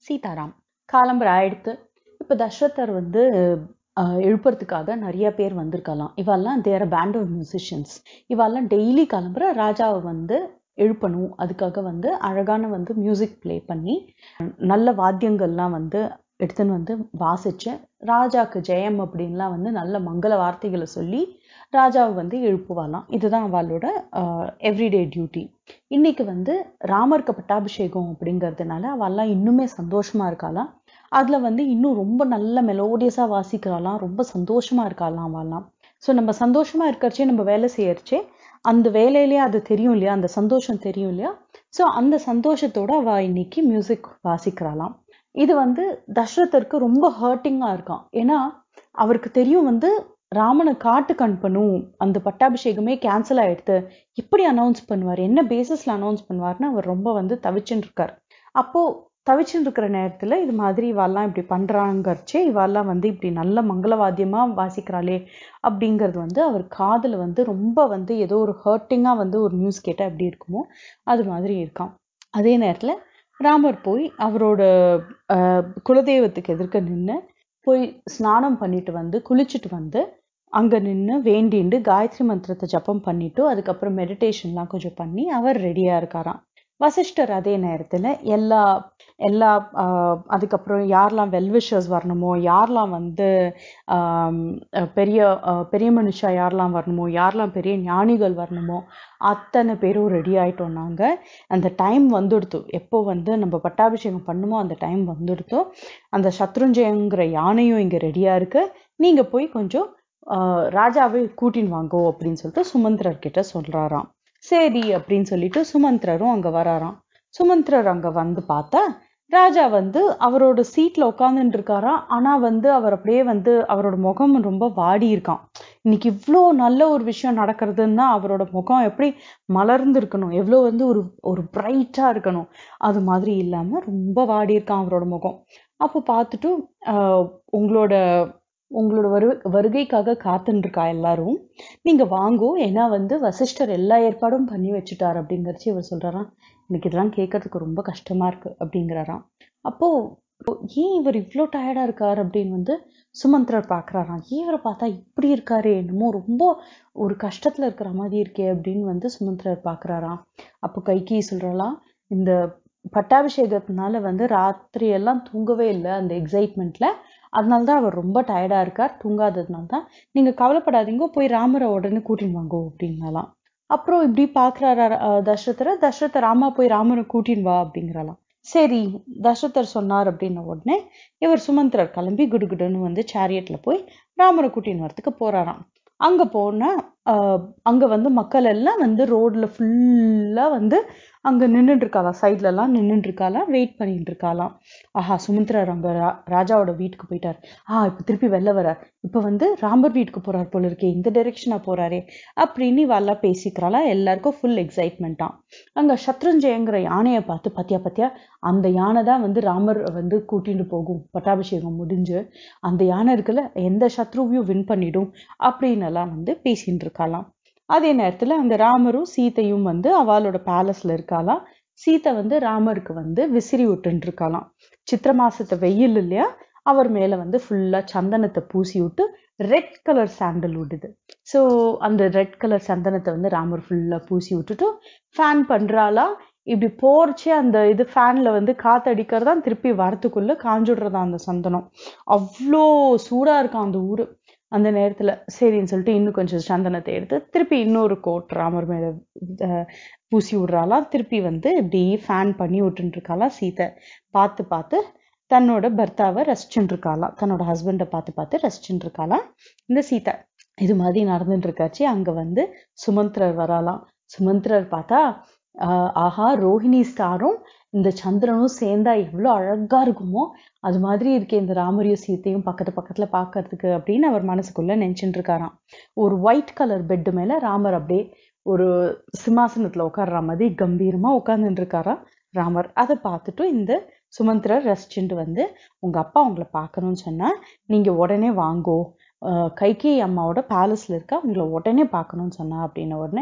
சீதாராம் காலம்பர ஆயிடுத்து இப்போ தசரதர் வந்து ஆஹ், எழுப்புறதுக்காக நிறைய பேர் வந்திருக்கலாம் இவெல்லாம் தேர் பேண்ட் ஆஃப் மியூசிஷியன்ஸ் இவெல்லாம் டெய்லி கிளம்புற ராஜாவை வந்து எழுப்பணும் அதுக்காக வந்து அழகான வந்து மியூசிக் ப்ளே பண்ணி நல்ல வாத்தியங்கள்லாம் வந்து எடுத்துன்னு வந்து வாசிச்சு ராஜாக்கு ஜெயம் அப்படின்லாம் வந்து நல்ல மங்கள வார்த்தைகளை சொல்லி ராஜாவை வந்து எழுப்புவாளாம் இதுதான் அவளோட எவ்ரிடே டியூட்டி இன்னைக்கு வந்து ராமருக்கு பட்டாபிஷேகம் அப்படிங்கிறதுனால அவெல்லாம் இன்னுமே சந்தோஷமா இருக்காளாம் அதுல வந்து இன்னும் ரொம்ப நல்ல மெலோடியஸா வாசிக்கிறாளாம் ரொம்ப சந்தோஷமா இருக்காளாம் அவெல்லாம் ஸோ நம்ம சந்தோஷமா இருக்கிறச்சே நம்ம வேலை செய்யறச்சே அந்த வேலையிலேயே அது தெரியும் இல்லையா அந்த சந்தோஷம் தெரியும் இல்லையா ஸோ அந்த சந்தோஷத்தோட அவ இன்னைக்கு மியூசிக் வாசிக்கிறாளாம் இது வந்து தசரதருக்கு ரொம்ப ஹர்ட்டிங்கா இருக்கான் ஏன்னா அவருக்கு தெரியும் வந்து ராமனை காட்டுக்கு அனுப்பணும் அந்த பட்டாபிஷேகமே கேன்சல் ஆயிடுத்து எப்படி அனௌன்ஸ் பண்ணுவார் என்ன பேசிஸ்ல அனௌன்ஸ் பண்ணுவார்னு அவர் ரொம்ப வந்து தவிச்சுட்டு இருக்கார் அப்போ தவிச்சுட்டு இருக்கிற நேரத்துல இது மாதிரி இவாள்லாம் இப்படி பண்றாங்கறச்சே இவாள்லாம் வந்து இப்படி நல்ல மங்களவாத்தியமா வாசிக்கிறாளே அப்படிங்கிறது வந்து அவர் காதுல வந்து ரொம்ப வந்து ஏதோ ஒரு ஹர்ட்டிங்கா வந்து ஒரு நியூஸ் கேட்டா எப்படி இருக்குமோ அது மாதிரி இருக்கான் அதே நேரத்துல ராமர் போய் அவரோட ஆஹ், குலதெய்வத்துக்கு எதிர்க்க நின்று போய் ஸ்நானம் பண்ணிட்டு வந்து குளிச்சுட்டு வந்து அங்க நின்று வேண்டிண்டு காயத்ரி மந்திரத்தை ஜபம் பண்ணிட்டு அதுக்கப்புறம் மெடிடேஷன்லாம் கொஞ்சம் பண்ணி அவர் ரெடியா இருக்காராம் வசிஷ்டர் அதே நேரத்துல எல்லா எல்லா ஆஹ், அதுக்கப்புறம் யாரெல்லாம் வெல்விஷர்ஸ் வரணுமோ யாரெல்லாம் வந்து ஆம், அஹ், பெரிய ஆஹ், பெரிய மனுஷா யாரெல்லாம் வரணுமோ யாரெல்லாம் பெரிய ஞானிகள் வரணுமோ அத்தனை பேரும் ரெடி ஆயிட்டோம் நாங்க அந்த டைம் வந்துடுத்து எப்போ வந்து நம்ம பட்டாபிஷேகம் பண்ணுமோ அந்த டைம் வந்துடுத்தோ அந்த சத்ருஞ்சயங்கிற யானையும் இங்க ரெடியா இருக்கு நீங்க போய் கொஞ்சம் ஆஹ், ராஜாவை கூட்டின்னு வாங்கோ அப்படின்னு சொல்லிட்டு சுமந்திரர் கிட்ட சொல்றாராம் சரி அப்படின்னு சொல்லிட்டு சுமந்திரரும் அங்க வராராம் சுமந்திரர் அங்க வந்து பார்த்தா ராஜா வந்து அவரோட சீட்ல உட்காந்துட்டு இருக்காராம் ஆனா வந்து அவர் அப்படியே வந்து அவரோட முகம் ரொம்ப வாடி இருக்கான் இன்னைக்கு இவ்வளோ நல்ல ஒரு விஷயம் நடக்கிறதுன்னா அவரோட முகம் எப்படி மலர்ந்து இருக்கணும் எவ்வளோ வந்து ஒரு ஒரு பிரைட்டா இருக்கணும் அது மாதிரி இல்லாம ரொம்ப வாடி இருக்கான் அவரோட முகம் அப்போ பார்த்துட்டு ஆஹ், உங்களோட உங்களோட வரு வருகைக்காக காத்துன்னு இருக்கா எல்லாரும் நீங்க வாங்கோ ஏன்னா வந்து வசிஷ்டர் எல்லா ஏற்பாடும் பண்ணி வச்சுட்டார் அப்படிங்கறச்சு இவர் சொல்றாராம் எனக்கு இதெல்லாம் கேட்கறதுக்கு ரொம்ப கஷ்டமா இருக்கு அப்படிங்கிறாராம் அப்போ ஏன் இவர் இவ்வளோ டயர்டா இருக்கார் அப்படின்னு வந்து சுமந்திரர் பார்க்கறாராம் ஏன் இவரை பார்த்தா இப்படி இருக்காரே என்னமோ ரொம்ப ஒரு கஷ்டத்துல இருக்கிற மாதிரி இருக்கே அப்படின்னு வந்து சுமந்திரர் பார்க்கறாராம் அப்போ கைகி சொல்றாளாம் இந்த பட்டாபிஷேகத்தினால வந்து ராத்திரி எல்லாம் தூங்கவே இல்லை அந்த எக்ஸைட்மெண்ட்ல அதனால தான் அவர் ரொம்ப டயர்டா இருக்கார் தூங்காததுனால தான் நீங்க கவலைப்படாதீங்க போய் ராமரை உடனே கூட்டின்னு வாங்கோ அப்படின்னாலாம் அப்புறம் இப்படி பாக்குறாரா அஹ், தசரதரை தசரதர் ராமா போய் ராமரை கூட்டின்னு வா அப்படிங்கிறாளாம் சரி தசரதர் சொன்னார் அப்படின்ன உடனே இவர் சுமந்திரர் கிளம்பி குடுகுடுன்னு வந்து சேரியட்ல போய் ராமரை கூட்டின்னு வரதுக்கு போறாராம் அங்க போனா ஆஹ், அங்க வந்து மக்கள் எல்லாம் வந்து ரோட்ல ஃபுல்லா வந்து அங்க நின்னுட்டு இருக்காளாம் சைட்ல எல்லாம் நின்னுட்டு இருக்காளாம் வெயிட் பண்ணிட்டு இருக்காளாம் ஆஹா சுமந்திரர் அங்க ரா- ராஜாவோட வீட்டுக்கு போயிட்டார் ஆ இப்ப திருப்பி வெளில வரார் இப்ப வந்து ராமர் வீட்டுக்கு போறார் போல இருக்கே இந்த டைரெக்ஷனா போறாரே அப்படின்னு இவெல்லாம் பேசிக்கிறாளா எல்லாருக்கும் ஃபுல் எக்ஸைட்மெண்ட்டாம் அங்க சத்ருஞ்சயங்கிற யானையை பார்த்து பாத்தியா பாத்தியா அந்த யானை தான் வந்து ராமர் வந்து கூட்டிட்டு போகும் பட்டாபிஷேகம் முடிஞ்சு அந்த யானை இருக்குல்ல எந்த சத்ருவையும் வின் பண்ணிடும் அப்படின்னு எல்லாம் வந்து பேசிட்டு இருக்காளாம் அதே நேரத்துல அந்த ராமரும் சீதையும் வந்து அவளோட பேலஸ்ல இருக்காளாம் சீதை வந்து ராமருக்கு வந்து விசிறி விட்டுட்டு இருக்காளாம் சித்திர மாசத்து வெயில் இல்லையா அவர் மேல வந்து ஃபுல்லா சந்தனத்தை பூசி விட்டு ரெட் கலர் சாண்டல் விடுது ஸோ அந்த ரெட் கலர் சந்தனத்தை வந்து ராமர் ஃபுல்லா பூசி விட்டுட்டு ஃபேன் பண்றாளா இப்படி போர்ச்சே அந்த இது ஃபேன்ல வந்து காத்தடிக்கிறதா திருப்பி வரத்துக்குள்ள காஞ்சுடுறதா அந்த சந்தனம் அவ்வளோ சூடா இருக்கான் அந்த ஊரு அந்த நேரத்துல சரின்னு சொல்லிட்டு இன்னும் கொஞ்சம் சந்தனத்தை எடுத்து திருப்பி இன்னொரு கோட் ராமர் மேல அஹ், பூசி விடுறாளாம் திருப்பி வந்து இப்படி ஃபேன் பண்ணி விட்டுட்டு இருக்காளாம் சீதை பார்த்து பார்த்து தன்னோட பர்த்தாவை ரசிச்சுட்டு இருக்காளாம் தன்னோட ஹஸ்பண்டை பார்த்து பார்த்து ரசிச்சுட்டு இருக்காளாம் இந்த சீதை இது மாதிரி நடந்துட்டு இருக்காச்சு அங்க வந்து சுமந்திரர் வராலாம் சுமந்திரர் பார்த்தா ஆஹ் ஆஹா ரோஹிணி ஸ்டாரும் இந்த சந்திரனும் சேர்ந்தா எவ்வளவு அழகா இருக்குமோ அது மாதிரி இருக்கே இந்த ராமரையும் சீத்தையும் பக்கத்து பக்கத்துல பார்க்கிறதுக்கு அப்படின்னு அவர் மனசுக்குள்ள நினைச்சுட்டு இருக்காராம் ஒரு ஒயிட் கலர் பெட் மேல ராமர் அப்படியே ஒரு சிம்மாசனத்துல உட்கார்ற மாதிரி கம்பீரமா உட்கார்ந்துட்டு இருக்காராம் ராமர் அதை பார்த்துட்டு இந்த சுமந்திரர் ரசிச்சுட்டு வந்து உங்க அப்பா உங்களை பார்க்கணும்னு சொன்னா நீங்க உடனே வாங்கோ அஹ் கைகேயி அம்மாவோட பேலஸ்ல இருக்கா உங்களை உடனே பார்க்கணும்னு சொன்னா அப்படின்ன உடனே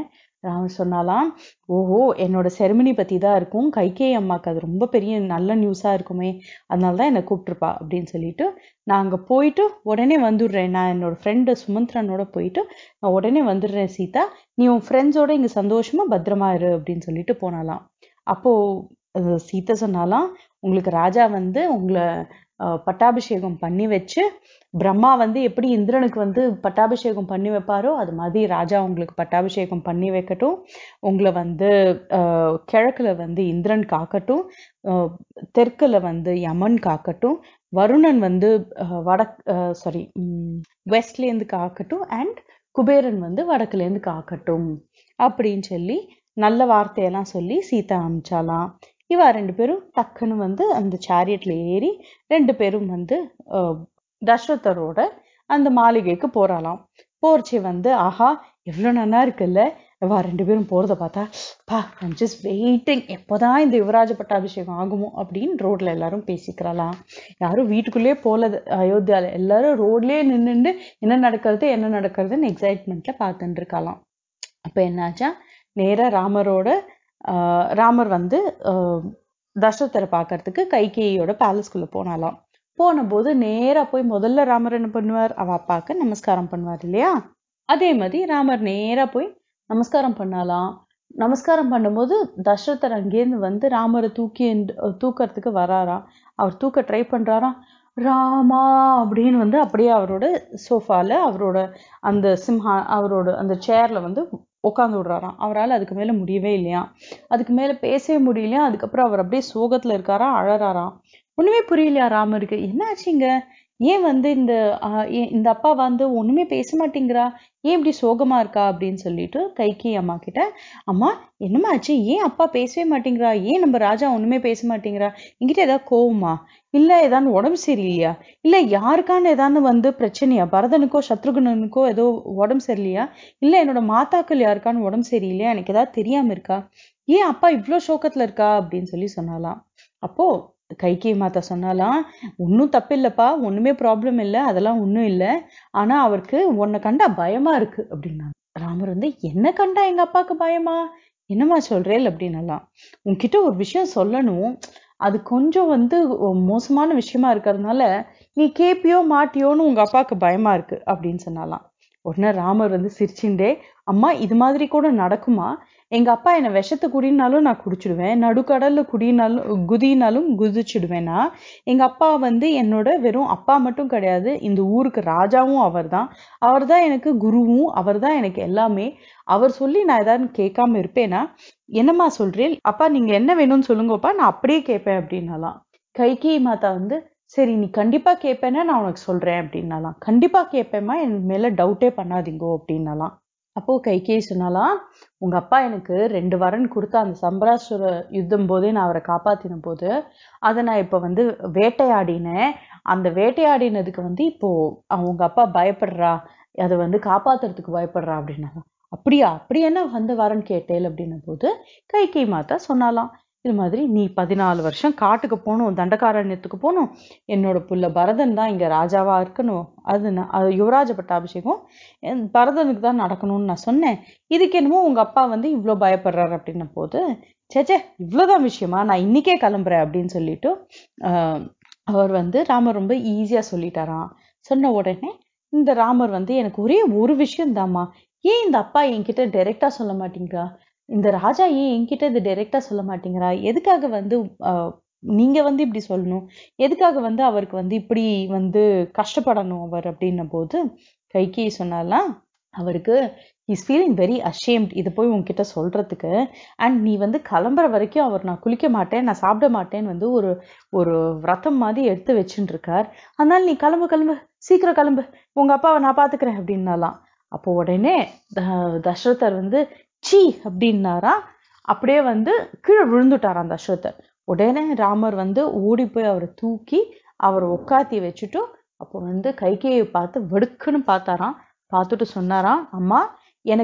ராமர் சொன்னாலாம் ஓஹோ என்னோட செருமனி பத்தி தான் இருக்கும் கைகேயி அம்மாக்கு அது ரொம்ப பெரிய நல்ல நியூஸா இருக்குமே அதனால தான் என்னை கூப்பிட்டுருப்பா அப்படின்னு சொல்லிட்டு நான் அங்க போயிட்டு உடனே வந்துடுறேன் நான் என்னோட ஃப்ரெண்டு சுமந்த்ரனோட போயிட்டு நான் உடனே வந்துடுறேன் சீதா நீ உன் ஃப்ரெண்ட்ஸோட இங்க சந்தோஷமா பத்திரமா இரு அப்படின்னு சொல்லிட்டு போனாலாம் அப்போ அஹ், சீதா சொன்னாலாம் உங்களுக்கு ராஜா வந்து உங்களை அஹ், பட்டாபிஷேகம் பண்ணி வச்சு பிரம்மா வந்து எப்படி இந்திரனுக்கு வந்து பட்டாபிஷேகம் பண்ணி வைப்பாரோ அது மாதிரி ராஜா உங்களுக்கு பட்டாபிஷேகம் பண்ணி வைக்கட்டும் உங்களை வந்து அஹ், கிழக்குல வந்து இந்திரன் காக்கட்டும் அஹ், தெற்குல வந்து யமன் காக்கட்டும் வருணன் வந்து அஹ், வடக் சாரி வெஸ்ட்லேருந்து காக்கட்டும் அண்ட் குபேரன் வந்து வடக்குலேருந்து காக்கட்டும் அப்படின்னு சொல்லி நல்ல வார்த்தையெல்லாம் சொல்லி சீதா அனுப்பிச்சாலாம் இவா ரெண்டு பேரும் டக்குன்னு வந்து அந்த சேரியட்ல ஏறி ரெண்டு பேரும் வந்து அஹ், தசரதரோட அந்த மாளிகைக்கு போறாளாம் போர்ச்சி வந்து ஆஹா எவ்வளவு நல்லா இருக்குல்ல இவா ரெண்டு பேரும் போறத பார்த்தா பா ஐம் ஜஸ்ட் வெயிட்டிங் எப்போதான் இந்த யுவராஜ பட்டாபிஷேகம் ஆகுமோ அப்படின்னு ரோட்ல எல்லாரும் பேசிக்கிறாளாம் யாரும் வீட்டுக்குள்ளேயே போல அயோத்தியால எல்லாரும் ரோட்லயே நின்னுண்டு என்ன நடக்கிறது என்ன நடக்கிறதுன்னு எக்ஸைட்மெண்ட்ல பார்த்துட்டு இருக்காளாம் அப்ப என்னாச்சா நேரா ராமரோட ஆஹ் ராமர் வந்து ஆஹ் தசரதரை பார்க்கறதுக்கு கைகேயியோட பேலஸ்குள்ள போனாலாம் போன போது நேரா போய் முதல்ல ராமர் என்ன பண்ணுவார் அவ அப்பாவுக்கு நமஸ்காரம் பண்ணுவார் இல்லையா அதே மாதிரி ராமர் நேரா போய் நமஸ்காரம் பண்ணாலாம் நமஸ்காரம் பண்ணும்போது தசரதர் அங்கேருந்து வந்து ராமரை தூக்கி எந்த- தூக்கறதுக்கு வராராம் அவர் தூக்க ட்ரை பண்றாராம் ராமா அப்படின்னு வந்து அப்படியே அவரோட சோஃபால அவரோட அந்த சிம்ஹா அவரோட அந்த சேர்ல வந்து உட்காந்து விடுறாராம் அவரால் அதுக்கு மேல முடியவே இல்லையா அதுக்கு மேல பேசவே முடியலையா அதுக்கப்புறம் அவர் அப்படியே சோகத்துல இருக்காரா அழறாராம் ஒண்ணுமே புரியலையா ராமருக்கு என்ன ஆச்சுங்க ஏன் வந்து இந்த ஆஹ், ஏன் இந்த அப்பா வந்து ஒண்ணுமே பேச மாட்டேங்கிறா ஏன் இப்படி சோகமா இருக்கா அப்படின்னு சொல்லிட்டு கைகி அம்மா கிட்ட அம்மா என்னம்மா ஆச்சு ஏன் அப்பா பேசவே மாட்டேங்கிறா ஏன் நம்ம ராஜா ஒண்ணுமே பேச மாட்டேங்கிறா என்கிட்ட ஏதாவது கோவமா இல்ல ஏதாவது உடம்பு சரியில்லையா இல்ல யாருக்கான ஏதாவது வந்து பிரச்சனையா பரதனுக்கோ சத்ருகுணனுக்கோ ஏதோ உடம்பு சரியில்லையா இல்ல என்னோட மாதாக்கள் யாருக்கான உடம்பு சரியில்லையா எனக்கு ஏதாவது தெரியாம இருக்கா ஏன் அப்பா இவ்ளோ சோகத்துல இருக்கா அப்படின்னு சொல்லி சொன்னாலாம் அப்போ கைகி மாதா சொன்னாலாம் ஒன்றும் தப்பில்லைப்பா ஒண்ணுமே ப்ராப்ளம் இல்லை அதெல்லாம் ஒன்றும் இல்லை ஆனா அவருக்கு உன்னை கண்டா பயமா இருக்கு அப்படின்னா ராமர் வந்து என்ன கண்டா எங்க அப்பாவுக்கு பயமா என்னம்மா சொல்றேல் அப்படின்னலாம் உன்கிட்ட ஒரு விஷயம் சொல்லணும் அது கொஞ்சம் வந்து மோசமான விஷயமா இருக்கிறதுனால நீ கேப்பியோ மாட்டியோன்னு உங்க அப்பாவுக்கு பயமா இருக்கு அப்படின்னு சொன்னாலாம் உடனே ராமர் வந்து சிரிச்சுண்டே அம்மா இது மாதிரி கூட நடக்குமா எங்க அப்பா என்னை விஷத்தை குடினாலும் நான் குடிச்சிடுவேன் நடுக்கடல்ல குடினாலும் குதினாலும் குதிச்சிடுவேனா எங்க அப்பா வந்து என்னோட வெறும் அப்பா மட்டும் கிடையாது இந்த ஊருக்கு ராஜாவும் அவர்தான் அவர்தான் எனக்கு குருவும் அவர்தான் எனக்கு எல்லாமே அவர் சொல்லி நான் ஏதாவது கேட்காம இருப்பேனா என்னம்மா சொல்றேன் அப்பா நீங்க என்ன வேணும்னு சொல்லுங்கப்பா நான் அப்படியே கேட்பேன் அப்படின்னாலாம் கைகேயி மாதா வந்து சரி நீ கண்டிப்பா கேட்பேன்னா நான் உனக்கு சொல்றேன் அப்படின்னாலாம் கண்டிப்பா கேட்பேம்மா என் மேல டவுட்டே பண்ணாதீங்கோ அப்படின்னாலாம் அப்போ கைகேயி சொன்னாலாம் உங்க அப்பா எனக்கு ரெண்டு வரன் கொடுத்த அந்த சம்பராசுர யுத்தம் போதே நான் அவரை காப்பாத்தின போது அதை நான் இப்ப வந்து வேட்டையாடினேன் அந்த வேட்டையாடினதுக்கு வந்து இப்போ அவங்க அப்பா பயப்படுறா அதை வந்து காப்பாத்துறதுக்கு பயப்படுறா அப்படின்னாலாம் அப்படியா அப்படி என்ன வந்து வரன் கேட்டேல் அப்படின்னும் போது கைகேயி மாதா சொன்னாலாம் இது மாதிரி நீ பதினாலு வருஷம் காட்டுக்கு போகணும் தண்டகாரண்யத்துக்கு போகணும் என்னோட புள்ள பரதன் தான் இங்க ராஜாவா இருக்கணும் அது நான் அது யுவராஜ பட்டாபிஷேகம் என் பரதனுக்கு தான் நடக்கணும்னு நான் சொன்னேன் இதுக்கு என்னமோ உங்க அப்பா வந்து இவ்ளோ பயப்படுறாரு அப்படின்ன போது சேச்சே இவ்வளவுதான் விஷயமா நான் இன்னைக்கே கிளம்புறேன் அப்படின்னு சொல்லிட்டு ஆஹ் அவர் வந்து ராமர் ரொம்ப ஈஸியா சொல்லிட்டாராம் சொன்ன உடனே இந்த ராமர் வந்து எனக்கு ஒரே ஒரு விஷயம் தாம்மா ஏன் இந்த அப்பா என்கிட்ட டைரக்டா சொல்ல மாட்டேங்கிறா இந்த ராஜா ஏன் என்கிட்ட இது டைரக்டா சொல்ல மாட்டேங்கிறா எதுக்காக வந்து ஆஹ், நீங்க வந்து இப்படி சொல்லணும் எதுக்காக வந்து அவருக்கு வந்து இப்படி வந்து கஷ்டப்படணும் அவர் அப்படின்ன போது கைகேயி சொன்னாலாம் அவருக்கு இஸ் ஃபீலிங் வெரி ashamed இது போய் உன்கிட்ட சொல்றதுக்கு அண்ட் நீ வந்து கிளம்புற வரைக்கும் அவர் நான் குளிக்க மாட்டேன் நான் சாப்பிட மாட்டேன்னு வந்து ஒரு ஒரு விரதம் மாதிரி எடுத்து வச்சுட்டு இருக்கார் அதனால நீ கிளம்பு கிளம்பு சீக்கிரம் கிளம்பு உங்க அப்பாவை நான் பாத்துக்கிறேன் அப்படின்னாலாம் அப்போ உடனே த- தசரதர் வந்து சீ அப்படின்னாரா அப்படியே வந்து கீழே விழுந்துட்டாராம் தசரதர் உடனே ராமர் வந்து ஓடி போய் அவரை தூக்கி அவரை உட்காத்தி வச்சுட்டு அப்போ வந்து கைகேயை பார்த்து வெடுக்குன்னு பார்த்தாராம் பார்த்துட்டு சொன்னாராம் அம்மா எனக்கு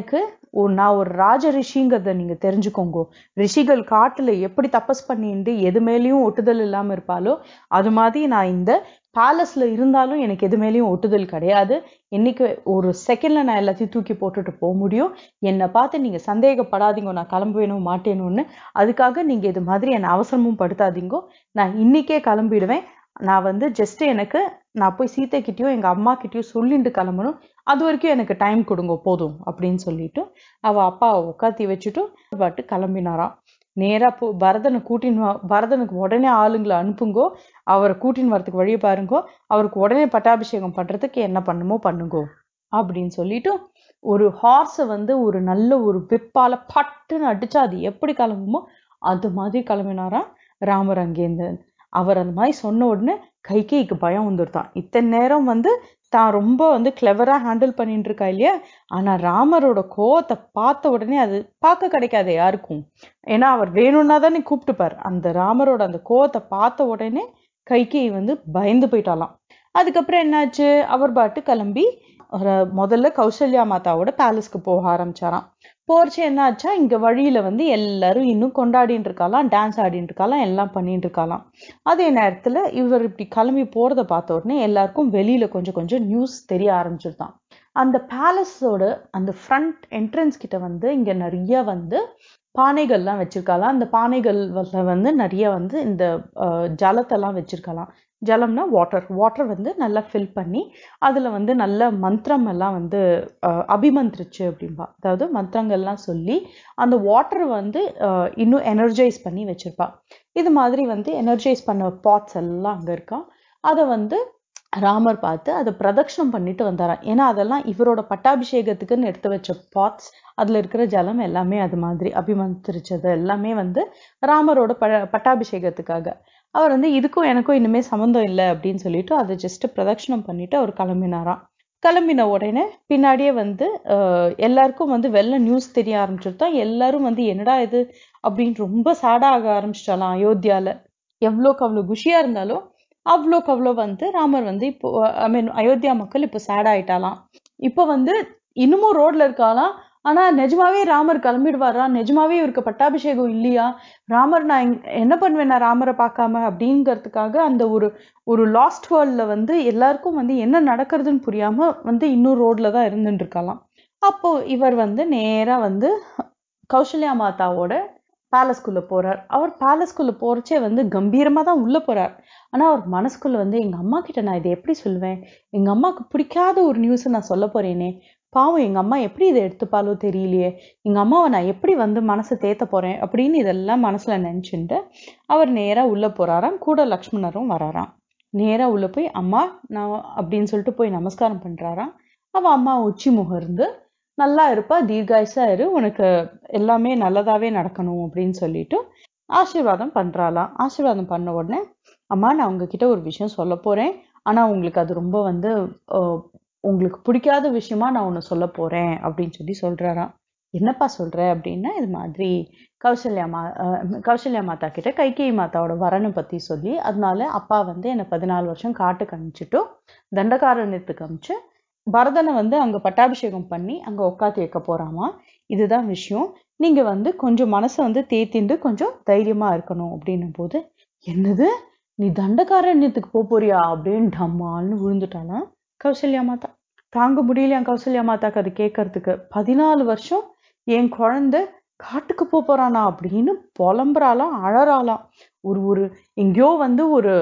ஒரு நான் ஒரு ராஜ ரிஷிங்கிறத நீங்க தெரிஞ்சுக்கோங்க ரிஷிகள் காட்டுல எப்படி தபஸ் பண்ணிட்டு எது மேலேயும் ஒட்டுதல் இல்லாம இருப்பாலோ அது மாதிரி நான் இந்த பேலஸ்ல இருந்தாலும் எனக்கு எது மேலேயும் ஒட்டுதல் கிடையாது இன்னைக்கு ஒரு செகண்ட்ல நான் எல்லாத்தையும் தூக்கி போட்டுட்டு போக முடியும் என்னை பார்த்து நீங்க சந்தேகப்படாதீங்க நான் கிளம்புவேணும் மாட்டேனும்னு அதுக்காக நீங்க இது மாதிரி என்னை அவசரமும் படுத்தாதீங்க நான் இன்னைக்கே கிளம்பிடுவேன் நான் வந்து ஜஸ்ட் எனக்கு நான் போய் சீத்தைக்கிட்டயும் எங்க அம்மா கிட்டயும் சொல்லிட்டு கிளம்பணும் அது வரைக்கும் எனக்கு டைம் கொடுங்க போதும் அப்படின்னு சொல்லிட்டு அவ அப்பாவை உட்காத்தி வச்சுட்டு பாட்டு கிளம்பினாராம் நேரா போ பரதனை கூட்டின்னு வா பரதனுக்கு உடனே ஆளுங்களை அனுப்புங்கோ அவரை கூட்டின்னு வரதுக்கு வழியை பாருங்கோ அவருக்கு உடனே பட்டாபிஷேகம் பண்றதுக்கு என்ன பண்ணுமோ பண்ணுங்கோ அப்படின்னு சொல்லிட்டு ஒரு ஹார்ஸை வந்து ஒரு நல்ல ஒரு விப்பால பட்டுன்னு அடிச்சா அது எப்படி கிளம்புமோ அது மாதிரி கிளம்பினாராம் ராமர் அங்கேருந்து அவர் அந்த மாதிரி சொன்ன உடனே கைகேயிக்கு பயம் வந்துருதான் இத்தனை நேரம் வந்து தான் ரொம்ப வந்து கிளவரா ஹேண்டில் பண்ணிட்டு இருக்கா இல்லையா ஆனா ராமரோட கோவத்தை பார்த்த உடனே அது பார்க்க கிடைக்காது யாருக்கும் ஏன்னா அவர் வேணும்னா தானே கூப்பிட்டுப்பார் அந்த ராமரோட அந்த கோவத்தை பார்த்த உடனே கைகேயி வந்து பயந்து போயிட்டாலாம் அதுக்கப்புறம் என்னாச்சு அவர் பாட்டு கிளம்பி ஒரு முதல்ல கௌசல்யா மாதாவோட பேலஸ்க்கு போக ஆரம்பிச்சாராம் போறச்சு என்னாச்சா இங்க வழியில வந்து எல்லாரும் இன்னும் கொண்டாடிட்டு இருக்காலாம் டான்ஸ் ஆடிட்டு இருக்காலாம் எல்லாம் பண்ணிட்டு இருக்காலாம் அதே நேரத்துல இவர் இப்படி கிளம்பி போறத பார்த்த உடனே எல்லாருக்கும் வெளியில கொஞ்சம் கொஞ்சம் நியூஸ் தெரிய ஆரம்பிச்சிருதான் அந்த பேலஸோட அந்த ஃப்ரண்ட் என்ட்ரன்ஸ் கிட்ட வந்து இங்க நிறைய வந்து பானைகள்லாம் வச்சிருக்காலாம் அந்த பானைகள்ல வந்து நிறைய வந்து இந்த அஹ், ஜலத்தெல்லாம் வச்சிருக்கலாம் ஜலம்னா வாட்டர் வாட்டர் வந்து நல்லா ஃபில் பண்ணி அதுல வந்து நல்ல மந்திரம் எல்லாம் வந்து அஹ், அபிமந்திரிச்சு அப்படின்பா அதாவது மந்திரங்கள்லாம் சொல்லி அந்த வாட்டர் வந்து அஹ், இன்னும் எனர்ஜைஸ் பண்ணி வச்சிருப்பா இது மாதிரி வந்து எனர்ஜைஸ் பண்ண பாட்ஸ் எல்லாம் அங்க இருக்கா அதை வந்து ராமர் பார்த்து அதை பிரதட்சணம் பண்ணிட்டு வந்தாராம் ஏன்னா அதெல்லாம் இவரோட பட்டாபிஷேகத்துக்குன்னு எடுத்து வச்ச பாட்ஸ் அதுல இருக்கிற ஜலம் எல்லாமே அது மாதிரி அபிமந்திரிச்சது எல்லாமே வந்து ராமரோட ப பட்டாபிஷேகத்துக்காக அவர் வந்து இதுக்கும் எனக்கும் இனிமே சம்மந்தம் இல்லை அப்படின்னு சொல்லிட்டு அதை ஜஸ்ட் பிரதட்சணம் பண்ணிட்டு அவர் கிளம்பினாராம் கிளம்பின உடனே பின்னாடியே வந்து அஹ், எல்லாருக்கும் வந்து வெள்ள நியூஸ் தெரிய ஆரம்பிச்சிருந்தா எல்லாரும் வந்து என்னடா இது அப்படின்னு ரொம்ப சேடா ஆக ஆரம்பிச்சிட்டாலாம் அயோத்தியால எவ்வளோக்கு அவ்வளோ குஷியா இருந்தாலும் அவ்வளோக்கு அவ்வளோ வந்து ராமர் வந்து இப்போ ஐ மீன் அயோத்தியா மக்கள் இப்போ சேட் ஆயிட்டாலாம் இப்போ வந்து இன்னமும் ரோட்ல இருக்காலாம் ஆனா நிஜமாவே ராமர் கிளம்பிடுவாரா நிஜமாவே இவருக்கு பட்டாபிஷேகம் இல்லையா ராமர் நான் இங்க- என்ன பண்ணுவேன் நான் ராமரை பார்க்காம அப்படிங்கிறதுக்காக அந்த ஒரு ஒரு லாஸ்ட் வேர்ல்ட்ல வந்து எல்லாருக்கும் வந்து என்ன நடக்கிறதுன்னு புரியாம வந்து இன்னும் ரோட்ல தான் இருந்துட்டு இருக்கலாம் அப்போ இவர் வந்து நேரா வந்து கௌசல்யா மாதாவோட பேலஸ்குள்ள போறார் அவர் பேலஸ்குள்ள போறச்சே வந்து கம்பீரமா தான் உள்ள போறார் ஆனா அவர் மனசுக்குள்ள வந்து எங்க அம்மா கிட்ட நான் இதை எப்படி சொல்லுவேன் எங்க அம்மாக்கு பிடிக்காத ஒரு நியூஸ் நான் சொல்ல போறேனே பாவம் எங்க அம்மா எப்படி இதை எடுத்துப்பாலோ தெரியலையே எங்க அம்மாவை நான் எப்படி வந்து மனசை தேத்த போறேன் அப்படின்னு இதெல்லாம் மனசுல நினைச்சுட்டு அவர் நேரா உள்ள போறாராம் கூட லக்ஷ்மணரும் வராராம் நேரா உள்ள போய் அம்மா நான் அப்படின்னு சொல்லிட்டு போய் நமஸ்காரம் பண்றாராம் அவ அம்மா உச்சி முகர்ந்து நல்லா இருப்பா தீர்காயுசா இரு உனக்கு எல்லாமே நல்லதாவே நடக்கணும் அப்படின்னு சொல்லிட்டு ஆசீர்வாதம் பண்றாளாம் ஆசீர்வாதம் பண்ண உடனே அம்மா நான் உங்ககிட்ட ஒரு விஷயம் சொல்ல போறேன் ஆனா உங்களுக்கு அது ரொம்ப வந்து அஹ், உங்களுக்கு பிடிக்காத விஷயமா நான் ஒண்ணு சொல்ல போறேன் அப்படின்னு சொல்லி சொல்றாராம் என்னப்பா சொல்ற அப்படின்னா இது மாதிரி கௌசல்யா மா அஹ், கௌசல்யா மாதா கிட்ட கைகேயி மாதாவோட வரனை பத்தி சொல்லி அதனால அப்பா வந்து என்னை பதினாலு வருஷம் காட்டுக்கு அனுப்பிச்சிட்டு தண்டகாரண்யத்துக்கு அனுப்பிச்சு பரதனை வந்து அங்க பட்டாபிஷேகம் பண்ணி அங்க உட்காத்தி வைக்க போறாமா இதுதான் விஷயம் நீங்க வந்து கொஞ்சம் மனசை வந்து தேத்திண்டு கொஞ்சம் தைரியமா இருக்கணும் அப்படின்னும் போது என்னது நீ தண்டகாரண்யத்துக்கு போப் போறியா அப்படின்னு டம்மால்னு விழுந்துட்டாலாம் கௌசல்யா மாதா தாங்க முடியலையா கௌசல்யா மாதாக்கு அது கேட்கறதுக்கு பதினாலு வருஷம் என் குழந்தை காட்டுக்கு போப் போறானா அப்படின்னு புலம்புறாளாம் அழறாளாம் ஒரு ஒரு எங்கேயோ வந்து ஒரு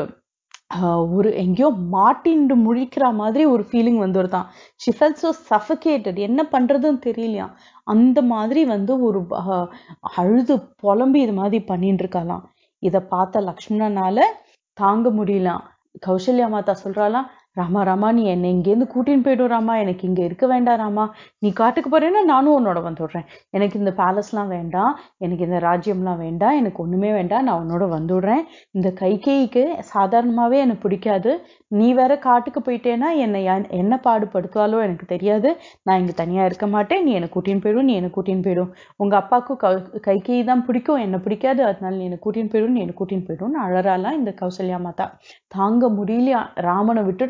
ஆஹ் ஒரு எங்கேயோ மாட்டிண்டு முழிக்கிற மாதிரி ஒரு ஃபீலிங் வந்துருதான் ஷி ஃபெல் ஸோ சஃபகேட்டட் என்ன பண்றதுன்னு தெரியலையாம் அந்த மாதிரி வந்து ஒரு ஆஹ் அழுது புலம்பி இது மாதிரி பண்ணிட்டு இருக்காளாம் இதை பார்த்த லக்ஷ்மணனால தாங்க முடியலாம் கௌசல்யா மாதா சொல்றாளாம் ராமா ராமா நீ என்னை இங்கேருந்து கூட்டின்னு போயிடும் ராமா எனக்கு இங்க இருக்க வேண்டாம் ராமா நீ காட்டுக்கு போறேன்னா நானும் உன்னோட வந்துடுறேன் எனக்கு இந்த பேலஸ்லாம் வேண்டாம் எனக்கு இந்த ராஜ்யம்லாம் வேண்டாம் எனக்கு ஒண்ணுமே வேண்டாம் நான் உன்னோட வந்துடுறேன் இந்த கைகேயிக்கு சாதாரணமாவே எனக்கு பிடிக்காது நீ வேற காட்டுக்கு போயிட்டேன்னா என்னை யா- என்ன பாடுபடுத்துவாலோ எனக்கு தெரியாது நான் இங்க தனியா இருக்க மாட்டேன் நீ என்னை கூட்டின்னு போயிடும் நீ என்னை கூட்டின்னு போயிடும் உங்க அப்பாவுக்கும் கௌ கைகேயி தான் பிடிக்கும் என்ன பிடிக்காது அதனால நீ என்னை கூட்டின்னு போயிடும் நீ என்னை கூட்டின்னு போயிடும்னு அழறாலாம் இந்த கௌசல்யா மாதா தாங்க முடியலையா ராமனை விட்டுட்டு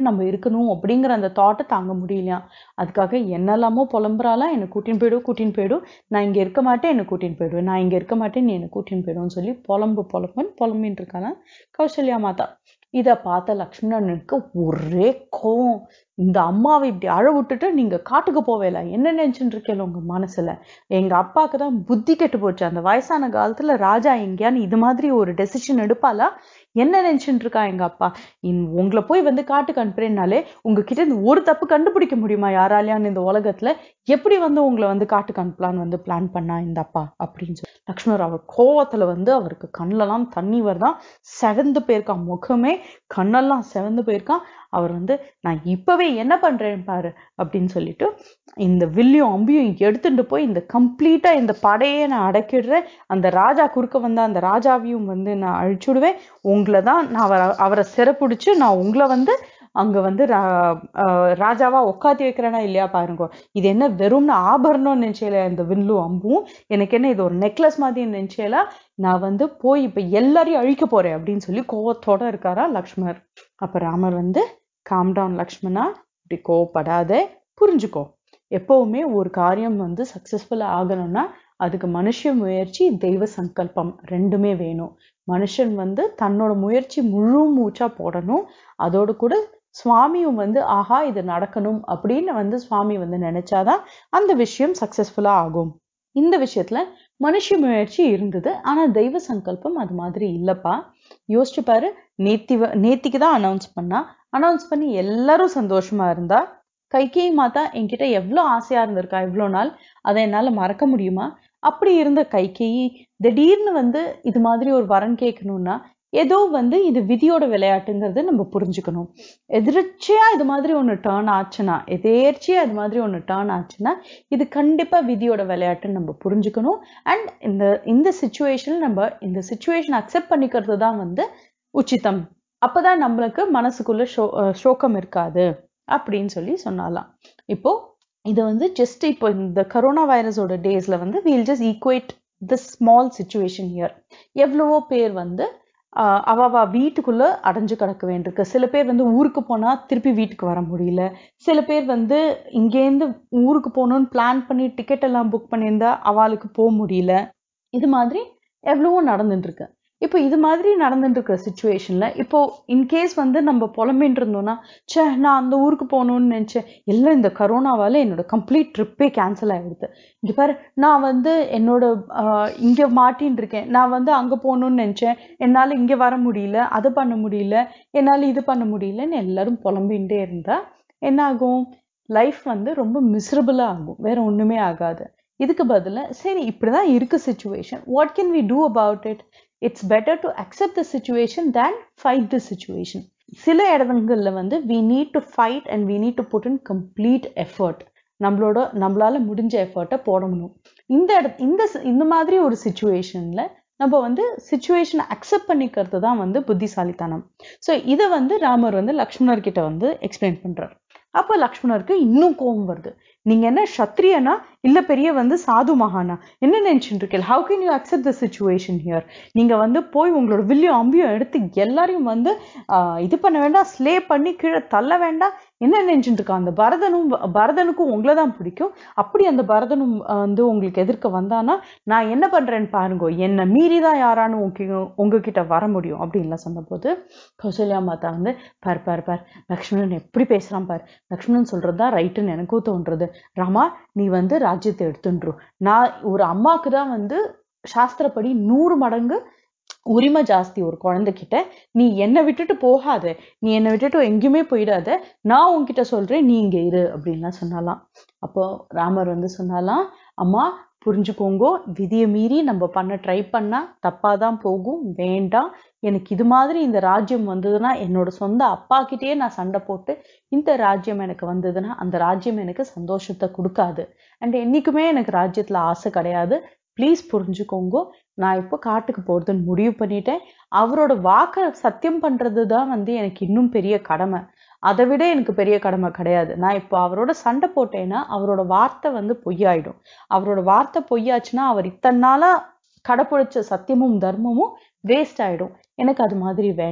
நம்ம இருக்கணும் அப்படிங்கிற அந்த தாட்டை தாங்க முடியலையா அதுக்காக என்னெல்லாமோ புலம்புறாலாம் என்னை கூட்டின்னு போயிடும் கூட்டின்னு போயிடும் நான் இங்கே இருக்க மாட்டேன் என்னை கூட்டின்னு போயிடுவேன் நான் இங்கே இருக்க மாட்டேன் நீ என்னை கூட்டின்னு போயிடும்னு சொல்லி புலம்பு புலம்புன்னு புலம்பின்னு இருக்காங்க கௌசல்யா மாதா இதை பார்த்த லக்ஷ்மணனுக்கு ஒரே கோவம் இந்த அம்மாவை இப்படி அழ விட்டுட்டு நீங்க காட்டுக்கு போவேல என்ன நினைச்சுட்டு இருக்கல உங்க மனசுல எங்க அப்பாவுக்கு தான் புத்தி கெட்டு போச்சு அந்த வயசான காலத்துல ராஜா எங்கேயான்னு இது மாதிரி ஒரு டெசிஷன் எடுப்பாளா என்ன நினைச்சுட்டு இருக்கா எங்க அப்பா இன் உங்களை போய் வந்து காட்டுக்கு அனுப்புறேன்னாலே உங்ககிட்ட இந்த ஒரு தப்பு கண்டுபிடிக்க முடியுமா யாராலையான்னு இந்த உலகத்துல எப்படி வந்து உங்களை வந்து காட்டுக்கு அனுப்பலான்னு வந்து பிளான் பண்ணா இந்த அப்பா அப்படின்னு சொல்லி லக்ஷ்மணர் அவர் கோவத்துல வந்து அவருக்கு கண்ணெல்லாம் தண்ணி வருதான் செவந்து போயிருக்கான் முகமே கண்ணெல்லாம் செவந்து போயிருக்கான் அவர் வந்து நான் இப்பவே என்ன பண்றேன் பாரு அப்படின்னு சொல்லிட்டு இந்த வில்லியும் அம்பியும் எடுத்துட்டு போய் இந்த கம்ப்ளீட்டா இந்த படையே நான் அடக்கிடுறேன் அந்த ராஜா குறுக்க வந்த அந்த ராஜாவையும் வந்து நான் அழிச்சுடுவேன் உங்களை தான் நான் அவரை அவரை சிறப்பிடிச்சு நான் உங்களை வந்து அங்க வந்து ரா- ஆஹ் ராஜாவா உட்காத்தி வைக்கிறேனா இல்லையா பாருங்க இது என்ன வெறும்னு ஆபரணம்னு நினைச்சேல இந்த வில்லும் அம்பும் எனக்கு என்ன இது ஒரு நெக்லஸ் மாதிரி நினைச்சேல நான் வந்து போய் இப்ப எல்லாரையும் அழிக்க போறேன் அப்படின்னு சொல்லி கோவத்தோட இருக்காரா லக்ஷ்மணர் அப்ப ராமர் வந்து காம் டவுன் லக்ஷ்மணா இப்படி கோவப்படாத புரிஞ்சுக்கோ எப்பவுமே ஒரு காரியம் வந்து சக்சஸ்ஃபுல்லா ஆகணும்னா அதுக்கு மனுஷ முயற்சி தெய்வ சங்கல்பம் ரெண்டுமே வேணும் மனுஷன் வந்து தன்னோட முயற்சி முழு மூச்சா போடணும் அதோட கூட சுவாமியும் வந்து ஆஹா இது நடக்கணும் அப்படின்னு வந்து சுவாமி வந்து நினைச்சாதான் அந்த விஷயம் சக்சஸ்ஃபுல்லா ஆகும் இந்த விஷயத்துல மனுஷ முயற்சி இருந்தது ஆனா தெய்வ சங்கல்பம் அது மாதிரி இல்லப்பா யோசிச்சு பாரு நேத்தி வ- நேத்திக்கு தான் அனௌன்ஸ் பண்ணா அனௌன்ஸ் பண்ணி எல்லாரும் சந்தோஷமா இருந்தா கைகேயி மாதா என்கிட்ட எவ்வளோ ஆசையா இருந்திருக்கா இவ்வளோ நாள் அதை என்னால மறக்க முடியுமா அப்படி இருந்த கைகேயி திடீர்னு வந்து இது மாதிரி ஒரு வரன் கேட்கணும்னா ஏதோ வந்து இது விதியோட விளையாட்டுங்கிறது நம்ம புரிஞ்சுக்கணும் எதிர்ச்சியா இது மாதிரி ஒன்று டேர்ன் ஆச்சுன்னா எதேர்ச்சியா இது மாதிரி ஒன்று டேர்ன் ஆச்சுன்னா இது கண்டிப்பா விதியோட விளையாட்டுன்னு நம்ம புரிஞ்சுக்கணும் அண்ட் இந்த இந்த சுச்சுவேஷன் நம்ம இந்த சுச்சுவேஷன் அக்செப்ட் பண்ணிக்கிறது தான் வந்து உச்சிதம் அப்பதான் நம்மளுக்கு மனசுக்குள்ள சோ அஹ் சோகம் இருக்காது அப்படின்னு சொல்லி சொன்னாலாம் இப்போ இது வந்து ஜஸ்ட் இப்போ இந்த கரோனா வைரஸோட டேஸ்ல வந்து we'll just equate the small situation here எவ்வளவோ பேர் வந்து ஆஹ் அவ அவ வீட்டுக்குள்ள அடைஞ்சு கிடக்க வேண்டியிருக்கு சில பேர் வந்து ஊருக்கு போனா திருப்பி வீட்டுக்கு வர முடியல சில பேர் வந்து இங்கேருந்து ஊருக்கு போகணும்னு பிளான் பண்ணி டிக்கெட் எல்லாம் புக் பண்ணியிருந்தா அவளுக்கு போக முடியல இது மாதிரி எவ்வளவோ நடந்துட்டு இருக்கு இப்போ இது மாதிரி நடந்துட்டு இருக்கிற சுச்சுவேஷன்ல இப்போ இன்கேஸ் வந்து நம்ம புலம்பின்னு இருந்தோம்னா ச்சே நான் அந்த ஊருக்கு போகணும்னு நினைச்சேன் எல்லாம் இந்த கரோனாவால என்னோட கம்ப்ளீட் ட்ரிப்பே கேன்சல் ஆயிடுது இங்க பாரு நான் வந்து என்னோட ஆஹ், இங்க மாட்டின்னு இருக்கேன் நான் வந்து அங்க போகணும்னு நினைச்சேன் என்னால இங்க வர முடியல அது பண்ண முடியல என்னால இது பண்ண முடியலன்னு எல்லாரும் புலம்பின்ண்டே இருந்தா என்ன ஆகும் லைஃப் வந்து ரொம்ப மிசரபிளா ஆகும் வேற ஒண்ணுமே ஆகாது இதுக்கு பதிலா சரி இப்படிதான் இருக்கு situation what can we do about it it's better to accept the situation then fight the situation சில இடங்கள்ல வந்து we need to fight and we need to put in complete effort நம்மளோட நம்மளால முடிஞ்ச எஃபர்ட்டை போடணும் இந்த இட இந்த சி- இந்த மாதிரி ஒரு சுச்சுவேஷன்ல நம்ம வந்து சுச்சுவேஷனை அக்செப்ட் பண்ணிக்கிறது தான் வந்து புத்திசாலித்தனம் ஸோ இதை வந்து ராமர் வந்து லக்ஷ்மணர் கிட்ட வந்து எக்ஸ்பிளைன் பண்றார் அப்ப லக்ஷ்மணருக்கு இன்னும் கோபம் வருது நீங்க என்ன சத்திரியனா இல்ல பெரிய வந்து சாது மகானா என்ன நினைச்சுட்டு இருக்கீங்க how can you accept the situation here நீங்க வந்து போய் உங்களோட வில்லியும் அம்பியும் எடுத்து எல்லாரையும் வந்து ஆஹ், இது பண்ண வேண்டாம் ஸ்லே பண்ணி கீழே தள்ள வேண்டாம் என்ன நினைச்சுட்டு இருக்கா அந்த பரதனும் பரதனுக்கும் உங்களை தான் பிடிக்கும் அப்படி அந்த பரதனும் ஆஹ், வந்து உங்களுக்கு எதிர்க்க வந்தானா நான் என்ன பண்றேன்னு பாருங்க என்னை மீறி தான் யாரானு உங்க உங்ககிட்ட வர முடியும் அப்படின்லாம் சொன்னபோது கௌசல்யா மாதா வந்து பார் பார் பார் லக்ஷ்மணன் எப்படி பேசுறான் பார் லக்ஷ்மணன் சொல்றது தான் ரைட்டுன்னு எனக்கும் தோன்றது ராமா நீ வந்து ராஜ்யத்தை எடுத்துன்று நான் ஒரு அம்மாக்கு தான் வந்து சாஸ்திரப்படி நூறு மடங்கு உரிமை ஜாஸ்தி ஒரு குழந்தைகிட்ட நீ என்னை விட்டுட்டு போகாத நீ என்னை விட்டுட்டு எங்கேயுமே போயிடாத நான் உன்கிட்ட சொல்றேன் நீ இங்க இரு அப்படின்லாம் சொன்னாலாம் அப்போ ராமர் வந்து சொன்னாலாம் அம்மா புரிஞ்சுக்கோங்கோ விதியை மீறி நம்ம பண்ண ட்ரை பண்ணா தப்பா தான் போகும் வேண்டாம் எனக்கு இது மாதிரி இந்த ராஜ்யம் வந்ததுன்னா என்னோட சொந்த அப்பா கிட்டயே நான் சண்டை போட்டு இந்த ராஜ்யம் எனக்கு வந்ததுன்னா அந்த ராஜ்யம் எனக்கு சந்தோஷத்தை கொடுக்காது அண்ட் என்னைக்குமே எனக்கு ராஜ்யத்துல ஆசை கிடையாது ப்ளீஸ் புரிஞ்சுக்கோங்க நான் இப்போ காட்டுக்கு போறதுன்னு முடிவு பண்ணிட்டேன் அவரோட வாக்கை சத்தியம் பண்றது தான் வந்து எனக்கு இன்னும் பெரிய கடமை அதை விட எனக்கு பெரிய கடமை கிடையாது நான் இப்போ அவரோட சண்டை போட்டேன்னா அவரோட வார்த்தை வந்து பொய்யாயிடும் அவரோட வார்த்தை பொய்யாச்சுன்னா அவர் இத்தனை நாளா கடைப்பிடிச்ச சத்தியமும் தர்மமும் வேஸ்ட் ஆயிடும் எனக்கு அது மாதிரி வேண்டாம்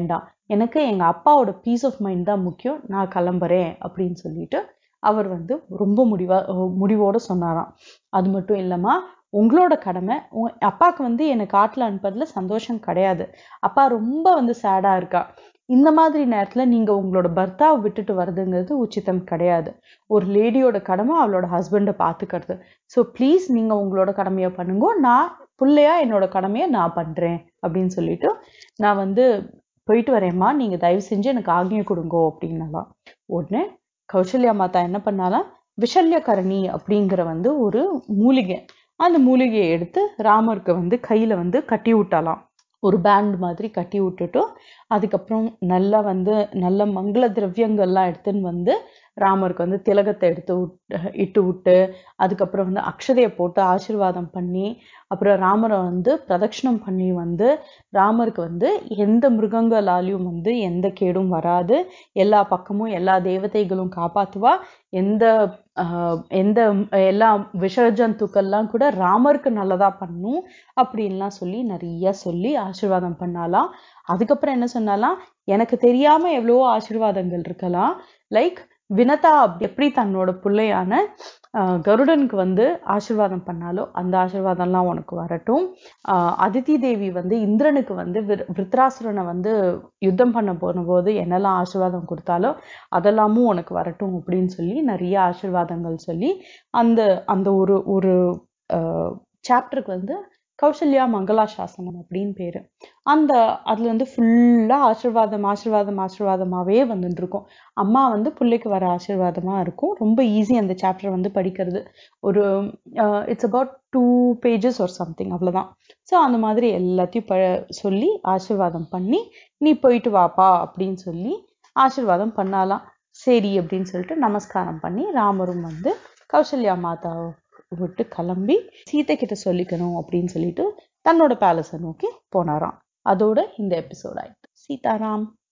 எனக்கு எங்க அப்பாவோட பீஸ் ஆஃப் மைண்ட் தான் முக்கியம் நான் கிளம்புறேன் அப்படின்னு சொல்லிட்டு அவர் வந்து ரொம்ப முடிவா முடிவோட சொன்னாராம் அது மட்டும் இல்லம்மா உங்களோட கடமை உங்க அப்பாவுக்கு வந்து என்னை காட்டில் அனுப்புறதுல சந்தோஷம் கிடையாது அப்பா ரொம்ப வந்து சேடா இருக்கா இந்த மாதிரி நேரத்துல நீங்க உங்களோட பர்த்தாவை விட்டுட்டு வர்றதுங்கிறது உச்சிதம் கிடையாது ஒரு லேடியோட கடமை அவளோட ஹஸ்பண்டை பார்த்துக்கிறது ஸோ ப்ளீஸ் நீங்க உங்களோட கடமையை பண்ணுங்க நான் பிள்ளையா என்னோட கடமையை நான் பண்றேன் அப்படின்னு சொல்லிட்டு நான் வந்து போயிட்டு வரேம்மா நீங்க தயவு செஞ்சு எனக்கு ஆக்ஞை கொடுங்கோ அப்படின்னலாம் உடனே கௌசல்யா மாதா என்ன பண்ணாலாம் விஷல்யகரணி அப்படிங்கிற வந்து ஒரு மூலிகை அந்த மூலிகையை எடுத்து ராமருக்கு வந்து கையில வந்து கட்டி விட்டாலாம் ஒரு பேண்ட் மாதிரி கட்டி விட்டுட்டு அதுக்கப்புறம் நல்லா வந்து நல்ல மங்கள திரவியங்கள்லாம் எடுத்துன்னு வந்து ராமருக்கு வந்து திலகத்தை எடுத்து விட்டு இட்டு விட்டு அதுக்கப்புறம் வந்து அக்ஷதையை போட்டு ஆசீர்வாதம் பண்ணி அப்புறம் ராமரை வந்து பிரதட்சணம் பண்ணி வந்து ராமருக்கு வந்து எந்த மிருகங்களாலையும் வந்து எந்த கேடும் வராது எல்லா பக்கமும் எல்லா தேவதைகளும் காப்பாத்துவா எந்த ஆஹ் எந்த எல்லா விஷ ஜந்துக்கள்லாம் கூட ராமருக்கு நல்லதா பண்ணும் அப்படின்லாம் சொல்லி நிறைய சொல்லி ஆசீர்வாதம் பண்ணாலாம் அதுக்கப்புறம் என்ன சொன்னாலாம் எனக்கு தெரியாம எவ்வளவோ ஆசீர்வாதங்கள் இருக்கலாம் லைக் வினதா எப்படி தன்னோட பிள்ளையான ஆஹ் கருடனுக்கு வந்து ஆசீர்வாதம் பண்ணாலோ அந்த ஆசீர்வாதம்லாம் உனக்கு வரட்டும் ஆஹ் அதிதி தேவி வந்து இந்திரனுக்கு வந்து விரு- விருத்ராசுரனை வந்து யுத்தம் பண்ண போன போது என்னெல்லாம் ஆசீர்வாதம் கொடுத்தாலோ அதெல்லாமும் உனக்கு வரட்டும் அப்படின்னு சொல்லி நிறைய ஆசீர்வாதங்கள் சொல்லி அந்த அந்த ஒரு ஒரு சாப்டருக்கு வந்து கௌசல்யா மங்களா சாசனம் அப்படின்னு பேரு அந்த அதுல வந்து ஃபுல்லா ஆசீர்வாதம் ஆசீர்வாதம் ஆசீர்வாதமாவே வந்துட்டு இருக்கும் அம்மா வந்து பிள்ளைக்கு வர ஆசீர்வாதமா இருக்கும் ரொம்ப ஈஸி அந்த சாப்டர் வந்து படிக்கிறது ஒரு இட்ஸ் அபவுட் டூ பேஜஸ் ஒரு சம்திங் அவ்வளவுதான் ஸோ அந்த மாதிரி எல்லாத்தையும் ப சொல்லி ஆசீர்வாதம் பண்ணி நீ போயிட்டு வாப்பா அப்படின்னு சொல்லி ஆசீர்வாதம் பண்ணாலாம் சரி அப்படின்னு சொல்லிட்டு நமஸ்காரம் பண்ணி ராமரும் வந்து கௌசல்யா மாதாவை விட்டு கிளம்பி சீதை கிட்ட சொல்லிக்கணும் அப்படின்னு சொல்லிட்டு தன்னோட பேலஸை நோக்கி போனாராம் அதோட இந்த எபிசோட் ஆயிட்டு சீதாராம்